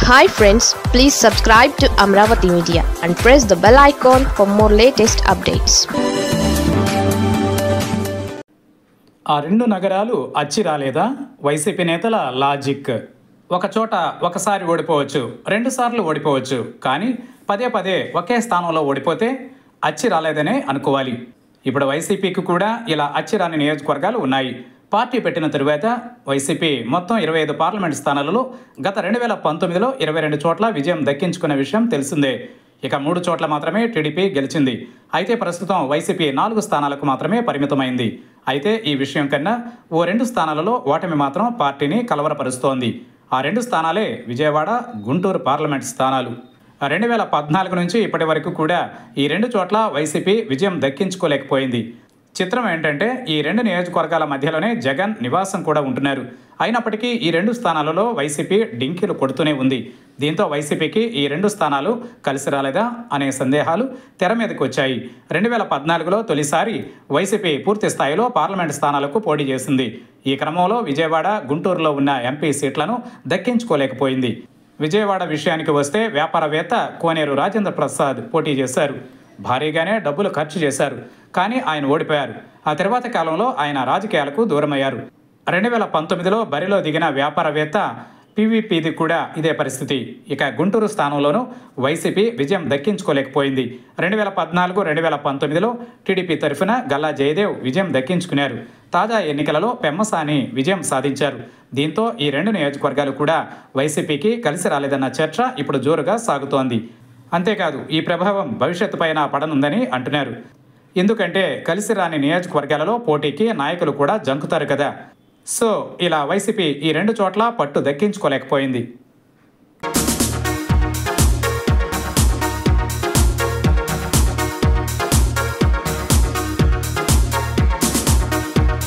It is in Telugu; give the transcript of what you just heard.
hi friends please subscribe to Amaravati media and press the bell icon for more latest updates ఆ రెండు నగరాలు అచ్చి రాలేదా వైసీపీ నేతల లాజిక్ ఒక చోట ఒకసారి ఓడిపోవచ్చు రెండుసార్లు ఓడిపోవచ్చు కానీ పదే పదే ఒకే స్థానంలో ఓడిపోతే అచ్చి రాలేదనే అనుకోవాలి ఇప్పుడు వైసీపీకి కూడా ఇలా అచ్చి రాని నియోజకవర్గాలు ఉన్నాయి పార్టీ పెట్టిన తరువాత వైసీపీ మొత్తం ఇరవై ఐదు పార్లమెంట్ స్థానాలలో గత రెండు వేల పంతొమ్మిదిలో ఇరవై రెండు చోట్ల విజయం దక్కించుకున్న విషయం తెలిసిందే ఇక మూడు చోట్ల మాత్రమే టీడీపీ గెలిచింది అయితే ప్రస్తుతం వైసీపీ నాలుగు స్థానాలకు మాత్రమే పరిమితమైంది అయితే ఈ విషయం కన్నా ఓ రెండు స్థానాలలో ఓటమి మాత్రం పార్టీని కలవరపరుస్తోంది ఆ రెండు స్థానాలే విజయవాడ గుంటూరు పార్లమెంట్ స్థానాలు రెండు వేల పద్నాలుగు నుంచి ఇప్పటి వరకు కూడా ఈ రెండు చోట్ల వైసీపీ విజయం దక్కించుకోలేకపోయింది చిత్రం ఏంటంటే ఈ రెండు నియోజకవర్గాల మధ్యలోనే జగన్ నివాసం కూడా ఉంటున్నారు అయినప్పటికీ ఈ రెండు స్థానాలలో వైసీపీ డింకిలు కొడుతూనే ఉంది దీంతో వైసీపీకి ఈ రెండు స్థానాలు కలిసి రాలేదా అనే సందేహాలు తెర మీదకు వచ్చాయి రెండు వేల పద్నాలుగులో తొలిసారి వైసీపీ పూర్తి స్థాయిలో పార్లమెంట్ స్థానాలకు పోటీ చేసింది ఈ క్రమంలో విజయవాడ గుంటూరులో ఉన్న ఎంపీ సీట్లను దక్కించుకోలేకపోయింది విజయవాడ విషయానికి వస్తే వ్యాపారవేత్త కోనేరు రాజేంద్ర ప్రసాద్ పోటీ చేశారు భారీగానే డబ్బులు ఖర్చు చేశారు కానీ ఆయన ఓడిపోయారు ఆ తర్వాత కాలంలో ఆయన రాజకీయాలకు దూరమయ్యారు రెండు వేల పంతొమ్మిదిలో బరిలో దిగిన వ్యాపారవేత్త పీవీపీది కూడా ఇదే పరిస్థితి ఇక గుంటూరు స్థానంలోనూ వైసీపీ విజయం దక్కించుకోలేకపోయింది రెండు వేల పద్నాలుగు రెండు వేల పంతొమ్మిదిలో టీడీపీ తరఫున గల్లా జయదేవ్ విజయం దక్కించుకున్నారు తాజా ఎన్నికలలో పెమ్మసాని విజయం సాధించారు దీంతో ఈ రెండు నియోజకవర్గాలు కూడా వైసీపీకి కలిసి రాలేదన్న చర్చ ఇప్పుడు జోరుగా సాగుతోంది అంతేకాదు ఈ ప్రభావం భవిష్యత్తు పైన పడనుందని అంటున్నారు ఎందుకంటే కలిసి రాని నియోజకవర్గాలలో పోటీకి నాయకులు కూడా జంకుతారు కదా సో ఇలా వైసీపీ ఈ రెండు చోట్ల పట్టు దక్కించుకోలేకపోయింది